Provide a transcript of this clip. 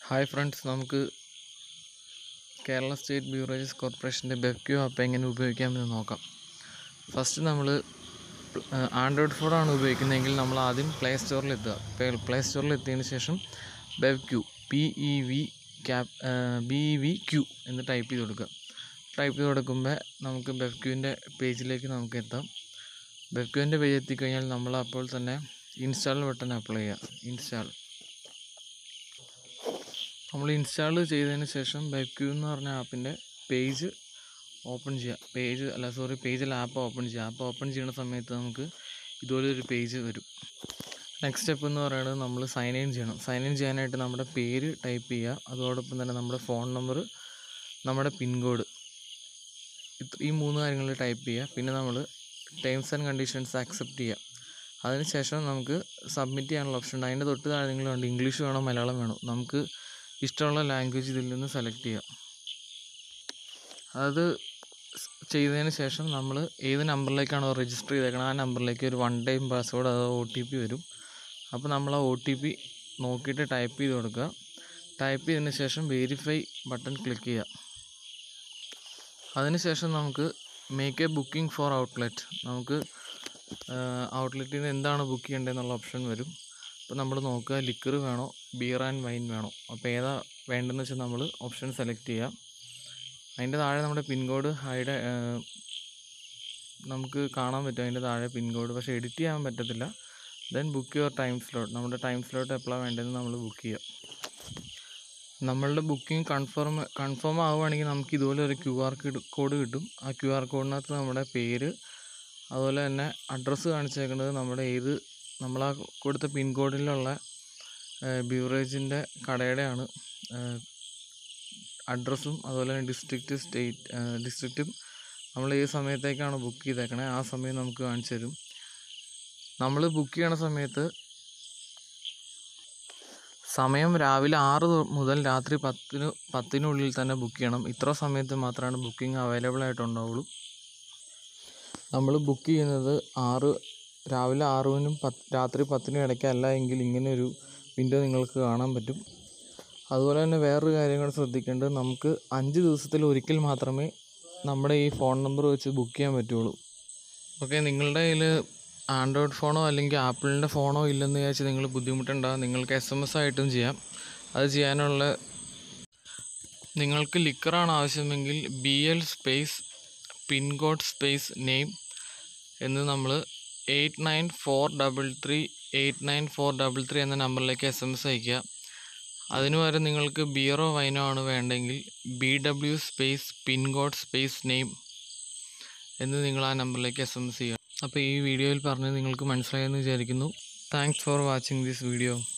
hi friends നമുക്ക് Kerala state beverages കോർപ്പറേഷൻ്റെ BevQ app എങ്ങനെ ഉപയോഗിക്കാമെന്ന് നോക്കാം ഫസ്റ്റ് നമ്മൾ ആൻഡ്രോയിഡ് ഫോണാണ് ഉപയോഗിക്കുന്നതെങ്കിൽ നമ്മൾ ആദ്യം പ്ലേ സ്റ്റോറിൽ എത്തുക പ്ലേ സ്റ്റോറിൽ എത്തിയതിന് ശേഷം BevQ P E V cap B E V Q എന്ന് ടൈപ്പ് ചെയ്ത് കൊടുക്കുക ടൈപ്പ് ചെയ്ത് കൊടുക്കുമ്പോൾ നമുക്ക് ബെബ്ക്യൂവിൻ്റെ പേജിലേക്ക് നമുക്ക് എത്താം ബെബ്ക്യൂവിൻ്റെ പേജ് എത്തിക്കഴിഞ്ഞാൽ നമ്മൾ അപ്പോൾ തന്നെ ഇൻസ്റ്റാൾ ബട്ടൺ അപ്ലൈ ചെയ്യുക ഇൻസ്റ്റാൾ നമ്മൾ ഇൻസ്റ്റാൾ ചെയ്തതിന് ശേഷം ബെബ്ക്യൂ എന്ന് പറഞ്ഞ ആപ്പിൻ്റെ പേജ് ഓപ്പൺ ചെയ്യുക പേജ് അല്ല സോറി പേജിൽ ആപ്പ് ഓപ്പൺ ചെയ്യുക ആപ്പ് ഓപ്പൺ ചെയ്യുന്ന സമയത്ത് നമുക്ക് ഇതുപോലെ ഒരു പേജ് വരും നെക്സ്റ്റ് സ്റ്റെപ്പ് എന്ന് പറയുന്നത് നമ്മൾ സൈൻ ഇൻ ചെയ്യണം സൈൻ ഇൻ ചെയ്യാനായിട്ട് നമ്മുടെ പേര് ടൈപ്പ് ചെയ്യുക അതോടൊപ്പം തന്നെ നമ്മുടെ ഫോൺ നമ്പർ നമ്മുടെ പിൻകോഡ് ഇത്ര ഈ മൂന്ന് കാര്യങ്ങൾ ടൈപ്പ് ചെയ്യുക പിന്നെ നമ്മൾ ടേംസ് ആൻഡ് കണ്ടീഷൻസ് ആക്സെപ്റ്റ് ചെയ്യുക അതിനുശേഷം നമുക്ക് സബ്മിറ്റ് ചെയ്യാനുള്ള ഓപ്ഷൻ ഉണ്ട് അതിൻ്റെ തൊട്ട് താഴെ നിങ്ങൾ കണ്ട് ഇംഗ്ലീഷ് വേണോ മലയാളം വേണോ നമുക്ക് ഇഷ്ടമുള്ള ലാംഗ്വേജ് ഇതിൽ നിന്ന് സെലക്ട് ചെയ്യാം അത് ചെയ്തതിന് ശേഷം നമ്മൾ ഏത് നമ്പറിലേക്കാണോ രജിസ്റ്റർ ചെയ്തേക്കുന്നത് ആ നമ്പറിലേക്ക് ഒരു വൺ ടൈം പാസ്വേഡ് അതോ ഒ ടി പി വരും അപ്പോൾ നമ്മൾ ആ ഒ ടി പി നോക്കിയിട്ട് ടൈപ്പ് ചെയ്ത് കൊടുക്കുക ടൈപ്പ് ചെയ്തതിന് ശേഷം വെരിഫൈ ബട്ടൺ ക്ലിക്ക് ചെയ്യുക അതിനുശേഷം നമുക്ക് make a booking for outlet നമുക്ക് ഔട്ട്ലെറ്റിൽ നിന്ന് എന്താണ് ബുക്ക് ചെയ്യേണ്ടതെന്നുള്ള ഓപ്ഷൻ വരും അപ്പോൾ നമ്മൾ നോക്കുക ലിക്കർ വേണോ ബിയർ ആൻഡ് വൈൻ വേണോ അപ്പോൾ ഏതാ വേണ്ടതെന്ന് വെച്ചാൽ നമ്മൾ ഓപ്ഷൻ സെലക്ട് ചെയ്യുക അതിൻ്റെ താഴെ നമ്മുടെ പിൻകോഡ് ഹൈഡ് നമുക്ക് കാണാൻ പറ്റും അതിൻ്റെ താഴെ പിൻകോഡ് പക്ഷേ എഡിറ്റ് ചെയ്യാൻ പറ്റത്തില്ല then book your time slot നമ്മുടെ ടൈം സ്ലോട്ട് എപ്പോഴാണ് വേണ്ടതെന്ന് നമ്മൾ ബുക്ക് ചെയ്യുക നമ്മളുടെ ബുക്കിംഗ് കൺഫേം കൺഫേം ആവുകയാണെങ്കിൽ നമുക്ക് ഇതുപോലെ ഒരു ക്യു ആർ കോഡ് കിട്ടും ആ ക്യു ആർ കോഡിനകത്ത് നമ്മുടെ പേര് അതുപോലെ തന്നെ അഡ്രസ്സ് കാണിച്ചേക്കുന്നത് നമ്മുടെ ഏത് നമ്മൾ ആ കൊടുത്ത പിൻകോഡിലുള്ള ബ്യൂറേജിൻ്റെ കടയുടെയാണ് അഡ്രസ്സും അതുപോലെ തന്നെ ഡിസ്ട്രിക്റ്റ് സ്റ്റേറ്റ് ഡിസ്ട്രിക്റ്റും നമ്മൾ ഏത് സമയത്തേക്കാണ് ബുക്ക് ചെയ്തേക്കണേ ആ സമയം നമുക്ക് കാണിച്ചു തരും നമ്മൾ ബുക്ക് ചെയ്യണ സമയത്ത് സമയം രാവിലെ ആറ് മുതൽ രാത്രി പത്തിന് പത്തിനുള്ളിൽ തന്നെ ബുക്ക് ചെയ്യണം ഇത്ര സമയത്ത് മാത്രമാണ് ബുക്കിംഗ് അവൈലബിൾ ആയിട്ടുണ്ടാവുള്ളൂ നമ്മൾ ബുക്ക് ചെയ്യുന്നത് ആറ് രാവിലെ ആറിനും പത്ത് രാത്രി പത്തിനും ഇടയ്ക്കല്ല എങ്കിൽ ഇങ്ങനെ ഒരു വിൻഡോ നിങ്ങൾക്ക് കാണാൻ പറ്റും അതുപോലെ തന്നെ വേറൊരു കാര്യം കൂടെ ശ്രദ്ധിക്കേണ്ടത് നമുക്ക് അഞ്ച് ദിവസത്തിൽ ഒരിക്കൽ മാത്രമേ നമ്മുടെ ഈ ഫോൺ നമ്പർ വെച്ച് ബുക്ക് ചെയ്യാൻ പറ്റുള്ളൂ ഓക്കെ നിങ്ങളുടെ കയ്യിൽ ആൻഡ്രോയിഡ് ഫോണോ അല്ലെങ്കിൽ ആപ്പിളിൻ്റെ ഫോണോ ഇല്ലെന്ന് വിചാരിച്ച് നിങ്ങൾ ബുദ്ധിമുട്ടുണ്ടാകും നിങ്ങൾക്ക് എസ് എം എസ് ആയിട്ടും ചെയ്യാം അത് ചെയ്യാനുള്ള നിങ്ങൾക്ക് ലിക്കറാണ് ആവശ്യമെങ്കിൽ B L space pincode space name എന്ന് നമ്മൾ eight nine four double three eight nine four double three എന്ന നമ്പറിലേക്ക് എസ് എം എസ് അയയ്ക്കുക അതിന് പകരം നിങ്ങൾക്ക് ബിയറോ വൈനോ ആണ് വേണ്ടെങ്കിൽ B W space pincode space name എന്ന് നിങ്ങൾ ആ നമ്പറിലേക്ക് എസ് എം എസ് ചെയ്യുക അപ്പോൾ ഈ വീഡിയോയിൽ പറഞ്ഞത് നിങ്ങൾക്ക് മനസ്സിലായെന്ന് വിചാരിക്കുന്നു thanks for watching this video